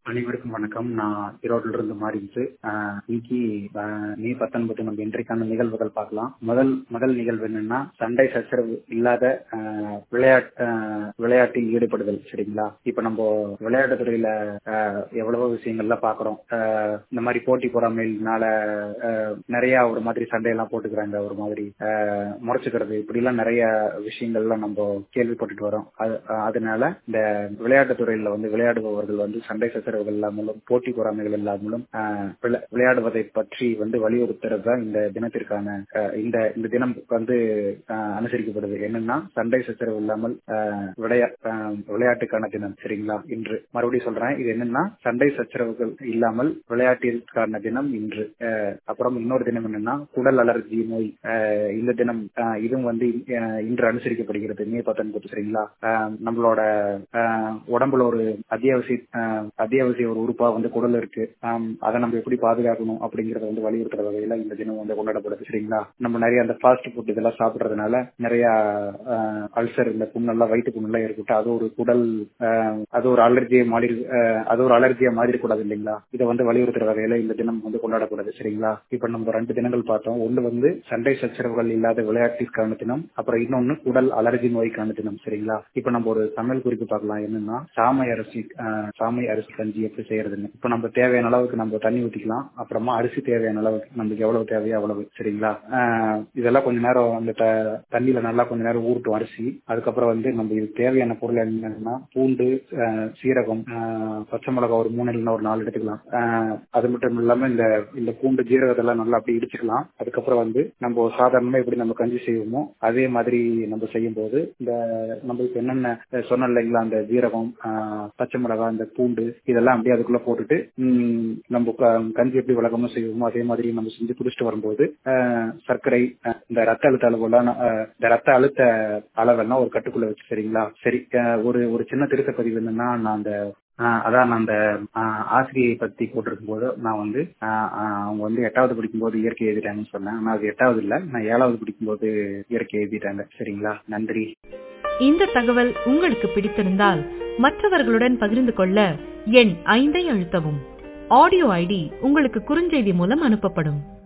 அனைவருக்கும் வணக்கம் நான் ஈரோட்டில இருந்து மாறிச்சு இன்னைக்கு ஆஹ் மே பத்தொன்பது நம்ம இன்றைக்கான நிகழ்வுகள் பார்க்கலாம் முதல் முதல் நிகழ்வு என்னன்னா சண்டை சச்சரவு இல்லாத ஆஹ் விளையாட்டு ஆஹ் விளையாட்டில் ஈடுபடுதல் சரிங்களா இப்ப நம்ம விளையாட்டு துறையில ஆஹ் எவ்வளவோ விஷயங்கள்லாம் பாக்குறோம் ஆஹ் இந்த மாதிரி போட்டி பொறாமையினால ஆஹ் நிறைய ஒரு மாதிரி சண்டையெல்லாம் போட்டுக்கிறாங்க ஒரு மாதிரி ஆஹ் முறைச்சுக்கிறது இப்படி எல்லாம் நிறைய விஷயங்கள்லாம் நம்ம கேள்விப்பட்டுட்டு வரோம் அது- அதனால இந்த விளையாட்டு துறையில வந்து விளையாடுபவர்கள் வந்து சண்டை சச்சரவுகள் இல்லாமலும் போட்டி பொறாமைகள் இல்லாமலும் ஆஹ் விளை- விளையாடுவதை பற்றி வந்து வலியுறுத்துறது தான் இந்த தினத்திற்கான ஆஹ் இந்த இந்த தினம் வந்து ஆஹ் அனுசரிக்கப்படுது என்னன்னா சண்டை சச்சரவு இல்லாமல் ஆஹ் விளையா- ஆஹ் விளையாட்டுக்கான தினம் சரிங்களா இன்று மறுபடியும் சொல்றேன் இது என்னன்னா சண்டை சச்சரவுகள் இல்லாமல் விளையாட்டிற்கான தினம் இன்று ஆஹ் அப்புறம் இன்னொரு தினம் என்னன்னா குடல் அலர்ஜி நோய் ஆஹ் இந்த தினம் ஆஹ் இதுவும் வந்து ஆஹ் இன்று அனுசரிக்கப்படுகிறது மே பத்தொன்பது சரிங்களா ஆஹ் நம்மளோட ஆஹ் உடம்புல ஒரு அத்தியாவசிய ஆஹ் அத்தியாவசிய ஒரு உறுப்பா வந்து குடல் இருக்கு ஆம், அதை நம்ம எப்படி பாதுகாக்கணும் அப்படிங்கறத வந்து வலியுறுத்துற வகையில இந்த தினம் வந்து கொண்டாடப்படுது சரிங்களா நம்ம நிறைய அந்த ஃபாஸ்ட் ஃபுட் இதெல்லாம் சாப்பிடுறதுனால நிறைய அல்சர் இந்த புண்ணெல்லாம் வயிற்று புண்ணெல்லாம் ஏற்பட்டு அது ஒரு குடல் ஆஹ், அது ஒரு அலர்ஜியை மாறி ஆஹ், அது ஒரு அலர்ஜியா மாறிடக்கூடாது இல்லைங்களா இதை வந்து வலியுறுத்துற வகையில இந்த தினம் வந்து கொண்டாடப்படுது சரிங்களா இப்ப நம்ம ரெண்டு தினங்கள் பார்த்தோம் ஒண்ணு வந்து சண்டை சச்சரவுகள் இல்லாத விளையாட்டிற்கான தினம் அப்புறம் இன்னொன்னு குடல் அலர்ஜி நோய்க்கான தினம் சரிங்களா இப்ப நம்ம ஒரு சமையல் குறிப்பு பார்க்கலாம் என்னன்னா சாமை அரிசி ஆஹ், சாமை அரிசி கஞ்சி எப்படி செய்யறதுன்னு இப்ப நம்ம தேவையான அளவுக்கு நம்ம தண்ணி ஊத்திக்கலாம் அப்புறமா அரிசி தேவையான அளவுக்கு நமக்கு எவ்வளவு தேவையோ அவ்வளவு சரிங்களா ஆஹ், இதெல்லாம் கொஞ்ச நேரம் அந்த த- தண்ணியில நல்லா கொஞ்ச நேரம் ஊறட்டும் அரிசி அதுக்கப்புறம் வந்து நம்ம இது தேவையான பொருள் என்னன்னா பூண்டு ஆஹ், சீரகம் ஆஹ், பச்சை மிளகாய் ஒரு மூணு இல்லைன்னா ஒரு நாலு எடுத்துக்கலாம் ஆஹ், அது மட்டும் இல்லாம இந்த இந்த பூண்டு ஜீரகத்தெல்லாம் நல்லா அப்படி இடிச்சுக்கலாம் அதுக்கப்புறம் வந்து நம்ம சாதாரணமா எப்படி நம்ம கஞ்சி செய்வோமோ அதே மாதிரி நம்ம செய்யும் போது இந்த நம்மளுக்கு என்னென்ன அஹ், சொன்னேன் இல்லைங்களா அந்த ஜீரகம் ஆஹ், பச்சை மிளகாய் இந்த பூண்டு இதெல்லாம் அப்படியே அதுக்குள்ள போட்டுட்டு ம், நம்ம க- கஞ்சி எப்படி வழக்கமா செய்வோமோ அதே மாதிரி நம்ம செஞ்சு குடிச்சிட்டு வரும்போது ஆஹ், சர்க்கரை ஆஹ், இந்த ரத்த அழுத்த அளவுலாம் ஆஹ், இந்த ரத்த அழுத்த அளவெல்லாம் ஒரு கட்டுக்குள்ள வச்சு சரிங்களா சரி ஆஹ், ஒரு ஒரு சின்ன திருத்த பதிவு என்னன்னா நான் அந்த ஆஹ் அதான் நான் அந்த ஆஹ் ஆசிரியை பத்தி போட்டிருக்கும் போது நான் வந்து ஆஹ் ஆஹ் அவங்க வந்து எட்டாவது படிக்கும்போது இயற்கை எழுதிட்டாங்கன்னு சொன்னேன் ஆனா அது எட்டாவது இல்ல நான் ஏழாவது படிக்கும்போது இயற்கை எழுதிட்டாங்க சரிங்களா நன்றி இந்த தகவல் உங்களுக்கு பிடித்திருந்தால் மற்றவர்களுடன் பகிர்ந்து கொள்ள எண் ஐந்தை அழுத்தவும் ஆடியோ ஐடி உங்களுக்கு குறுஞ்செய்தி மூலம் அனுப்பப்படும்